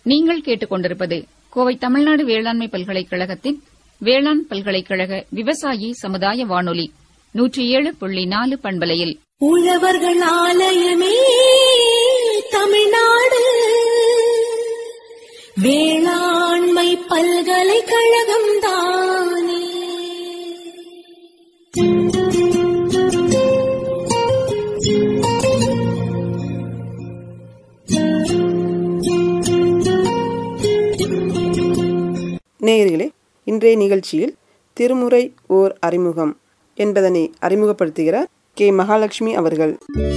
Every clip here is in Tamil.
நீங்கள் கேட்டுக்கொண்டிருப்பது கோவை தமிழ்நாடு வேளாண்மை பல்கலைக்கழகத்தின் வேளாண் பல்கலைக்கழக விவசாயி சமுதாய வானொலி நூற்றி ஏழு புள்ளி நாலு பண்பலையில் உழவர்கள் ஆலயமே தமிழ்நாடு வேளாண்மை பல்கலைக்கழகம் தானே நேயர்களே இன்றைய நிகழ்ச்சியில் திருமுறை ஓர் அறிமுகம் என்பதனை அறிமுகப்படுத்துகிறார் கே மகாலட்சுமி அவர்கள்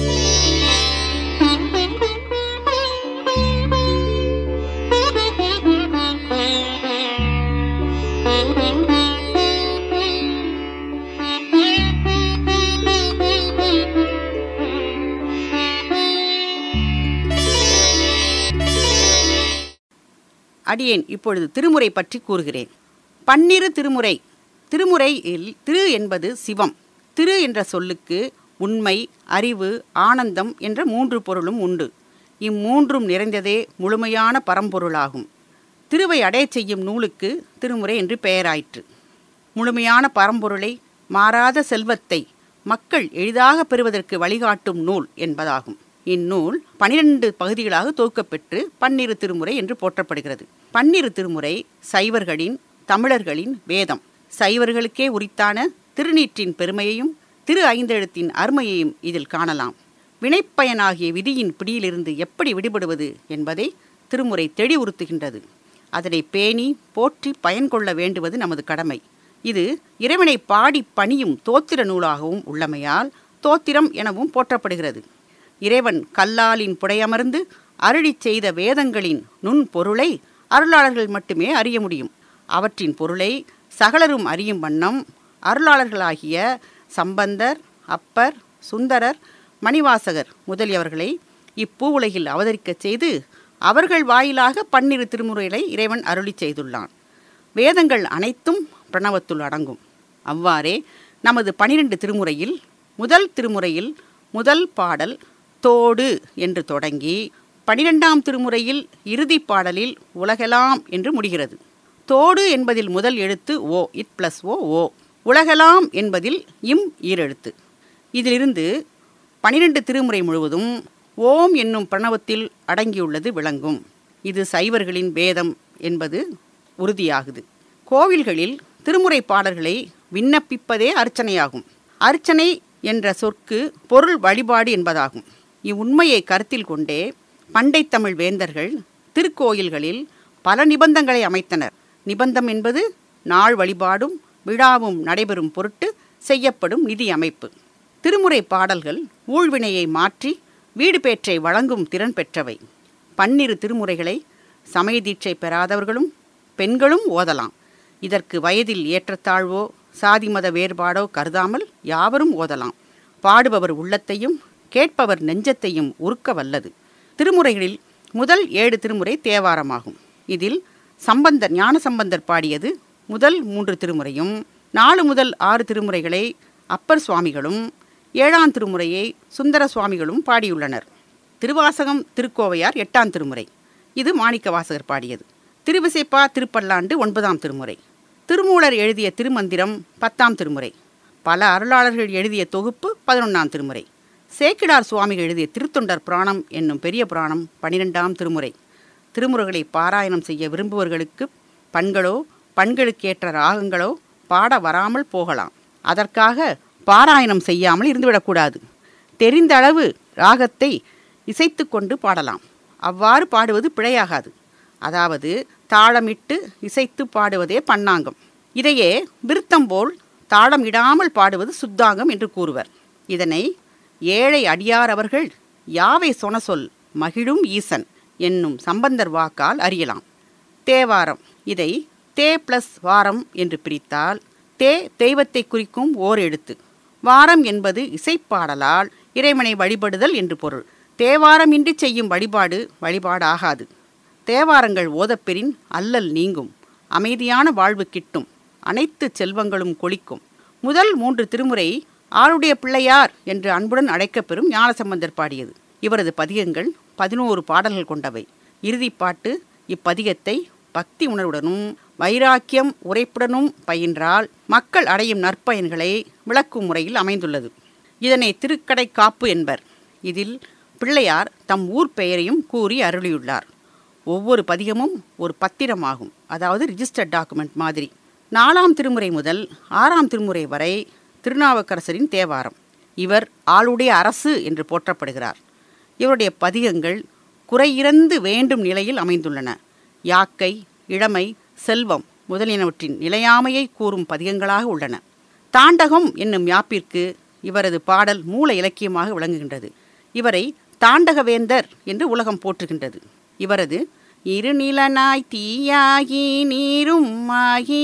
அடியேன் இப்பொழுது திருமுறை பற்றி கூறுகிறேன் பன்னிரு திருமுறை திருமுறையில் திரு என்பது சிவம் திரு என்ற சொல்லுக்கு உண்மை அறிவு ஆனந்தம் என்ற மூன்று பொருளும் உண்டு இம்மூன்றும் நிறைந்ததே முழுமையான பரம்பொருளாகும் திருவை அடையச் செய்யும் நூலுக்கு திருமுறை என்று பெயராயிற்று முழுமையான பரம்பொருளை மாறாத செல்வத்தை மக்கள் எளிதாக பெறுவதற்கு வழிகாட்டும் நூல் என்பதாகும் இந்நூல் பனிரெண்டு பகுதிகளாக தொகுக்கப்பெற்று பன்னிரு திருமுறை என்று போற்றப்படுகிறது பன்னிரு திருமுறை சைவர்களின் தமிழர்களின் வேதம் சைவர்களுக்கே உரித்தான திருநீற்றின் பெருமையையும் திரு ஐந்தெழுத்தின் அருமையையும் இதில் காணலாம் வினைப்பயனாகிய விதியின் பிடியிலிருந்து எப்படி விடுபடுவது என்பதை திருமுறை தெளிவுறுத்துகின்றது அதனை பேணி போற்றி பயன் கொள்ள வேண்டுவது நமது கடமை இது இறைவனை பாடி பணியும் தோத்திர நூலாகவும் உள்ளமையால் தோத்திரம் எனவும் போற்றப்படுகிறது இறைவன் கல்லாலின் புடையமர்ந்து அருளிச் செய்த வேதங்களின் நுண் பொருளை அருளாளர்கள் மட்டுமே அறிய முடியும் அவற்றின் பொருளை சகலரும் அறியும் வண்ணம் அருளாளர்களாகிய சம்பந்தர் அப்பர் சுந்தரர் மணிவாசகர் முதலியவர்களை இப்பூவுலகில் அவதரிக்கச் செய்து அவர்கள் வாயிலாக பன்னிரு திருமுறைகளை இறைவன் அருளிச் செய்துள்ளான் வேதங்கள் அனைத்தும் பிரணவத்துள் அடங்கும் அவ்வாறே நமது பனிரெண்டு திருமுறையில் முதல் திருமுறையில் முதல் பாடல் தோடு என்று தொடங்கி பனிரெண்டாம் திருமுறையில் இறுதிப் பாடலில் உலகெலாம் என்று முடிகிறது தோடு என்பதில் முதல் எழுத்து ஓ இட் பிளஸ் ஓ ஓ உலகெலாம் என்பதில் இம் ஈரெழுத்து இதிலிருந்து பனிரெண்டு திருமுறை முழுவதும் ஓம் என்னும் பிரணவத்தில் அடங்கியுள்ளது விளங்கும் இது சைவர்களின் வேதம் என்பது உறுதியாகுது கோவில்களில் திருமுறை பாடல்களை விண்ணப்பிப்பதே அர்ச்சனையாகும் அர்ச்சனை என்ற சொற்கு பொருள் வழிபாடு என்பதாகும் இவ்வுண்மையை கருத்தில் கொண்டே பண்டை தமிழ் வேந்தர்கள் திருக்கோயில்களில் பல நிபந்தங்களை அமைத்தனர் நிபந்தம் என்பது நாள் வழிபாடும் விழாவும் நடைபெறும் பொருட்டு செய்யப்படும் நிதி அமைப்பு திருமுறை பாடல்கள் ஊழ்வினையை மாற்றி வீடு பேற்றை வழங்கும் திறன் பெற்றவை பன்னிரு திருமுறைகளை சமய தீட்சை பெறாதவர்களும் பெண்களும் ஓதலாம் இதற்கு வயதில் ஏற்றத்தாழ்வோ சாதி மத வேறுபாடோ கருதாமல் யாவரும் ஓதலாம் பாடுபவர் உள்ளத்தையும் கேட்பவர் நெஞ்சத்தையும் உருக்க வல்லது திருமுறைகளில் முதல் ஏழு திருமுறை தேவாரமாகும் இதில் சம்பந்தர் ஞானசம்பந்தர் பாடியது முதல் மூன்று திருமுறையும் நாலு முதல் ஆறு திருமுறைகளை அப்பர் சுவாமிகளும் ஏழாம் திருமுறையை சுந்தர சுவாமிகளும் பாடியுள்ளனர் திருவாசகம் திருக்கோவையார் எட்டாம் திருமுறை இது மாணிக்க வாசகர் பாடியது திருவிசைப்பா திருப்பல்லாண்டு ஒன்பதாம் திருமுறை திருமூலர் எழுதிய திருமந்திரம் பத்தாம் திருமுறை பல அருளாளர்கள் எழுதிய தொகுப்பு பதினொன்றாம் திருமுறை சேக்கிடார் சுவாமிகள் எழுதிய திருத்தொண்டர் புராணம் என்னும் பெரிய புராணம் பனிரெண்டாம் திருமுறை திருமுறைகளை பாராயணம் செய்ய விரும்புவர்களுக்கு பண்களோ பண்களுக்கேற்ற ராகங்களோ பாட வராமல் போகலாம் அதற்காக பாராயணம் செய்யாமல் இருந்துவிடக்கூடாது தெரிந்த அளவு ராகத்தை இசைத்து கொண்டு பாடலாம் அவ்வாறு பாடுவது பிழையாகாது அதாவது தாளமிட்டு இசைத்து பாடுவதே பண்ணாங்கம் இதையே விருத்தம் போல் தாளம் இடாமல் பாடுவது சுத்தாங்கம் என்று கூறுவர் இதனை ஏழை அடியார் அவர்கள் யாவை சொன சொல் மகிழும் ஈசன் என்னும் சம்பந்தர் வாக்கால் அறியலாம் தேவாரம் இதை தே பிளஸ் வாரம் என்று பிரித்தால் தே தெய்வத்தை குறிக்கும் ஓர் எழுத்து வாரம் என்பது இசைப்பாடலால் இறைவனை வழிபடுதல் என்று பொருள் தேவாரம் இன்றி செய்யும் வழிபாடு வழிபாடாகாது தேவாரங்கள் ஓதப்பெறின் அல்லல் நீங்கும் அமைதியான வாழ்வு கிட்டும் அனைத்து செல்வங்களும் கொளிக்கும் முதல் மூன்று திருமுறை ஆளுடைய பிள்ளையார் என்று அன்புடன் அழைக்கப்பெறும் ஞானசம்பந்தர் பாடியது இவரது பதிகங்கள் பதினோரு பாடல்கள் கொண்டவை இறுதிப்பாட்டு இப்பதிகத்தை பக்தி உணர்வுடனும் வைராக்கியம் உரைப்புடனும் பயின்றால் மக்கள் அடையும் நற்பயன்களை விளக்கும் முறையில் அமைந்துள்ளது இதனை திருக்கடை காப்பு என்பர் இதில் பிள்ளையார் தம் ஊர் பெயரையும் கூறி அருளியுள்ளார் ஒவ்வொரு பதிகமும் ஒரு பத்திரமாகும் அதாவது ரிஜிஸ்டர்ட் டாக்குமெண்ட் மாதிரி நாலாம் திருமுறை முதல் ஆறாம் திருமுறை வரை திருநாவுக்கரசரின் தேவாரம் இவர் ஆளுடைய அரசு என்று போற்றப்படுகிறார் இவருடைய பதிகங்கள் குறையிறந்து வேண்டும் நிலையில் அமைந்துள்ளன யாக்கை இளமை செல்வம் முதலியனவற்றின் நிலையாமையை கூறும் பதிகங்களாக உள்ளன தாண்டகம் என்னும் யாப்பிற்கு இவரது பாடல் மூல இலக்கியமாக விளங்குகின்றது இவரை தாண்டகவேந்தர் என்று உலகம் போற்றுகின்றது இவரது இருநிலனாய் தீயாகி நீரும் ஆகி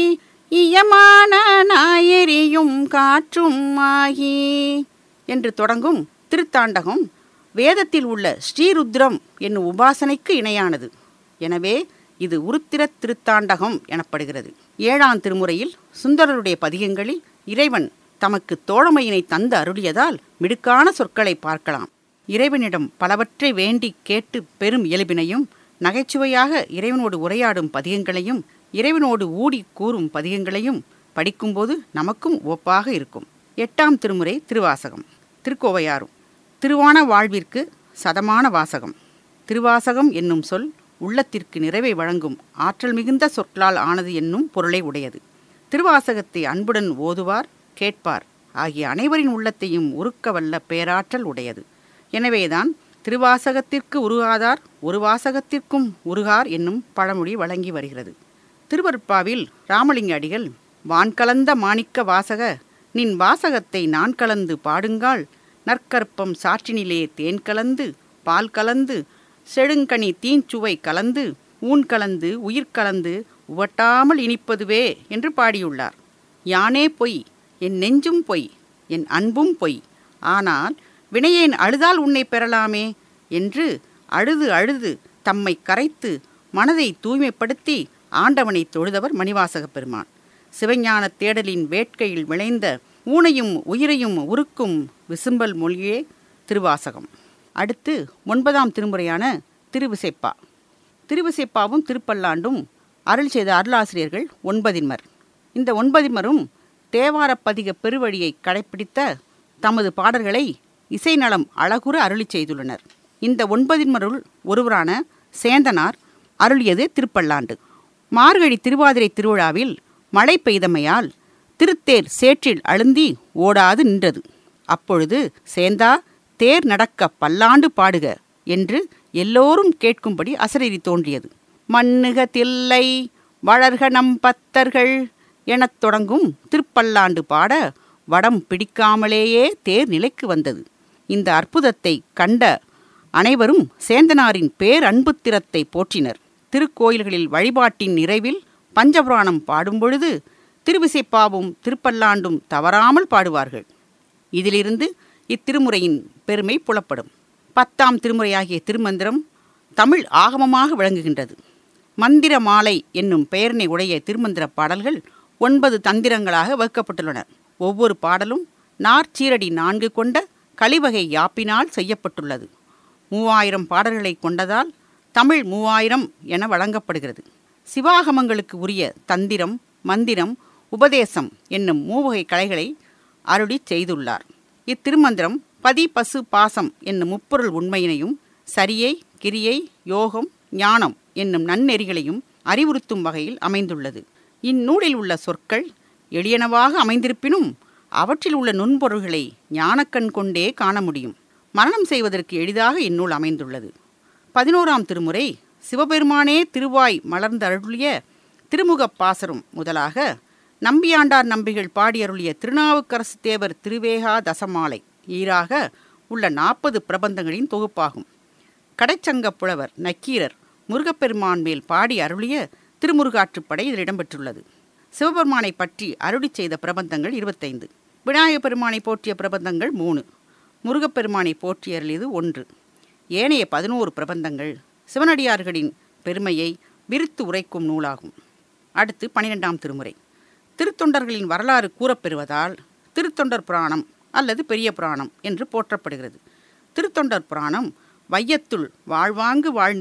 இயமான நாயெறியும் காற்றும் ஆகி என்று தொடங்கும் திருத்தாண்டகம் வேதத்தில் உள்ள ஸ்ரீருத்ரம் என்னும் உபாசனைக்கு இணையானது எனவே இது உருத்திர திருத்தாண்டகம் எனப்படுகிறது ஏழாம் திருமுறையில் சுந்தரருடைய பதிகங்களில் இறைவன் தமக்கு தோழமையினை தந்து அருளியதால் மிடுக்கான சொற்களை பார்க்கலாம் இறைவனிடம் பலவற்றை வேண்டி கேட்டு பெரும் இயல்பினையும் நகைச்சுவையாக இறைவனோடு உரையாடும் பதிகங்களையும் இறைவனோடு ஊடி கூறும் பதிகங்களையும் படிக்கும்போது நமக்கும் ஒப்பாக இருக்கும் எட்டாம் திருமுறை திருவாசகம் திருக்கோவையாரும் திருவான வாழ்விற்கு சதமான வாசகம் திருவாசகம் என்னும் சொல் உள்ளத்திற்கு நிறைவை வழங்கும் ஆற்றல் மிகுந்த சொற்களால் ஆனது என்னும் பொருளை உடையது திருவாசகத்தை அன்புடன் ஓதுவார் கேட்பார் ஆகிய அனைவரின் உள்ளத்தையும் உருக்க வல்ல பேராற்றல் உடையது எனவேதான் திருவாசகத்திற்கு உருகாதார் ஒரு வாசகத்திற்கும் உருகார் என்னும் பழமொழி வழங்கி வருகிறது திருவருட்பாவில் ராமலிங்க அடிகள் வான்கலந்த மாணிக்க வாசக நின் வாசகத்தை நான் கலந்து பாடுங்கால் நற்கற்பம் சாற்றினிலே தேன் கலந்து பால் கலந்து செழுங்கனி தீஞ்சுவை கலந்து ஊன் கலந்து உயிர் கலந்து உவட்டாமல் இனிப்பதுவே என்று பாடியுள்ளார் யானே பொய் என் நெஞ்சும் பொய் என் அன்பும் பொய் ஆனால் வினையேன் அழுதால் உன்னை பெறலாமே என்று அழுது அழுது தம்மை கரைத்து மனதை தூய்மைப்படுத்தி ஆண்டவனை தொழுதவர் மணிவாசகப் பெருமான் சிவஞான தேடலின் வேட்கையில் விளைந்த ஊனையும் உயிரையும் உருக்கும் விசும்பல் மொழியே திருவாசகம் அடுத்து ஒன்பதாம் திருமுறையான திருவிசைப்பா திருவிசைப்பாவும் திருப்பல்லாண்டும் அருள் செய்த அருளாசிரியர்கள் ஒன்பதின்மர் இந்த ஒன்பதின்மரும் தேவாரப் பதிக பெருவழியை கடைப்பிடித்த தமது பாடல்களை இசைநலம் அழகுற அருளி செய்துள்ளனர் இந்த ஒன்பதின்மருள் ஒருவரான சேந்தனார் அருளியது திருப்பல்லாண்டு மார்கழி திருவாதிரை திருவிழாவில் மழை பெய்தமையால் திருத்தேர் சேற்றில் அழுந்தி ஓடாது நின்றது அப்பொழுது சேந்தா தேர் நடக்க பல்லாண்டு பாடுக என்று எல்லோரும் கேட்கும்படி அசரீரி தோன்றியது மண்ணுக தில்லை வளர்க நம் பத்தர்கள் எனத் தொடங்கும் திருப்பல்லாண்டு பாட வடம் பிடிக்காமலேயே தேர் நிலைக்கு வந்தது இந்த அற்புதத்தை கண்ட அனைவரும் சேந்தனாரின் பேரன்புத்திறத்தை போற்றினர் திருக்கோயில்களில் வழிபாட்டின் நிறைவில் பஞ்சபுராணம் பாடும்பொழுது திருவிசைப்பாவும் திருப்பல்லாண்டும் தவறாமல் பாடுவார்கள் இதிலிருந்து இத்திருமுறையின் பெருமை புலப்படும் பத்தாம் திருமுறையாகிய திருமந்திரம் தமிழ் ஆகமமாக விளங்குகின்றது மந்திர மாலை என்னும் பெயரினை உடைய திருமந்திர பாடல்கள் ஒன்பது தந்திரங்களாக வகுக்கப்பட்டுள்ளன ஒவ்வொரு பாடலும் நாற்சீரடி நான்கு கொண்ட கலிவகை யாப்பினால் செய்யப்பட்டுள்ளது மூவாயிரம் பாடல்களை கொண்டதால் தமிழ் மூவாயிரம் என வழங்கப்படுகிறது சிவாகமங்களுக்கு உரிய தந்திரம் மந்திரம் உபதேசம் என்னும் மூவகை கலைகளை அருளி செய்துள்ளார் இத்திருமந்திரம் பதி பசு பாசம் என்னும் முப்பொருள் உண்மையினையும் சரியை கிரியை யோகம் ஞானம் என்னும் நன்னெறிகளையும் அறிவுறுத்தும் வகையில் அமைந்துள்ளது இந்நூலில் உள்ள சொற்கள் எளியனவாக அமைந்திருப்பினும் அவற்றில் உள்ள நுண்பொருள்களை ஞானக்கண் கொண்டே காண முடியும் மரணம் செய்வதற்கு எளிதாக இந்நூல் அமைந்துள்ளது பதினோராம் திருமுறை சிவபெருமானே திருவாய் மலர்ந்தருளிய திருமுகப் பாசரும் முதலாக நம்பியாண்டார் நம்பிகள் பாடியருளிய திருநாவுக்கரசு தேவர் திருவேகா தசமாலை ஈராக உள்ள நாற்பது பிரபந்தங்களின் தொகுப்பாகும் கடைச்சங்கப் புலவர் நக்கீரர் முருகப்பெருமான் மேல் பாடி அருளிய திருமுருகாற்றுப்படை இதில் இடம்பெற்றுள்ளது சிவபெருமானை பற்றி அருளி செய்த பிரபந்தங்கள் இருபத்தைந்து விநாயகப் பெருமானை போற்றிய பிரபந்தங்கள் மூணு முருகப்பெருமானை போற்றி அருளியது ஒன்று ஏனைய பதினோரு பிரபந்தங்கள் சிவனடியார்களின் பெருமையை விரித்து உரைக்கும் நூலாகும் அடுத்து பனிரெண்டாம் திருமுறை திருத்தொண்டர்களின் வரலாறு கூறப்பெறுவதால் திருத்தொண்டர் புராணம் அல்லது பெரிய புராணம் என்று போற்றப்படுகிறது திருத்தொண்டர் புராணம் வையத்துள் வாழ்வாங்கு வாழ்ந்த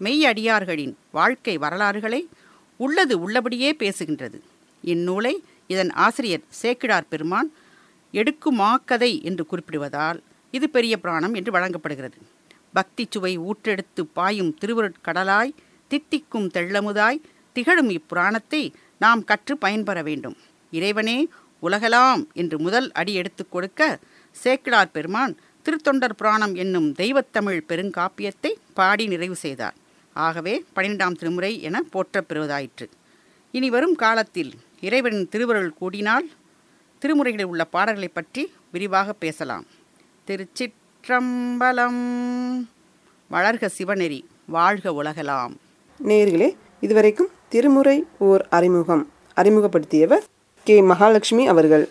மெய்யடியார்களின் வாழ்க்கை வரலாறுகளை உள்ளது உள்ளபடியே பேசுகின்றது இந்நூலை இதன் ஆசிரியர் சேக்கிடார் பெருமான் எடுக்குமாக்கதை என்று குறிப்பிடுவதால் இது பெரிய புராணம் என்று வழங்கப்படுகிறது பக்தி சுவை ஊற்றெடுத்து பாயும் திருவருட்கடலாய் தித்திக்கும் தெள்ளமுதாய் திகழும் இப்புராணத்தை நாம் கற்று பயன்பெற வேண்டும் இறைவனே உலகலாம் என்று முதல் அடி எடுத்துக் கொடுக்க சேக்கிழார் பெருமான் திருத்தொண்டர் புராணம் என்னும் தெய்வத்தமிழ் பெருங்காப்பியத்தை பாடி நிறைவு செய்தார் ஆகவே பன்னிரெண்டாம் திருமுறை என போற்றப் பெறுவதாயிற்று இனி வரும் காலத்தில் இறைவனின் திருவருள் கூடினால் திருமுறைகளில் உள்ள பாடல்களை பற்றி விரிவாக பேசலாம் திருச்சிற்றம்பலம் வளர்க சிவநெறி வாழ்க உலகலாம் நேயர்களே இதுவரைக்கும் திருமுறை ஓர் அறிமுகம் அறிமுகப்படுத்தியவர் கே மகாலட்சுமி அவர்கள்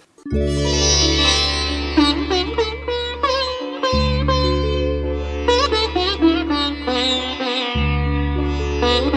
Thank you.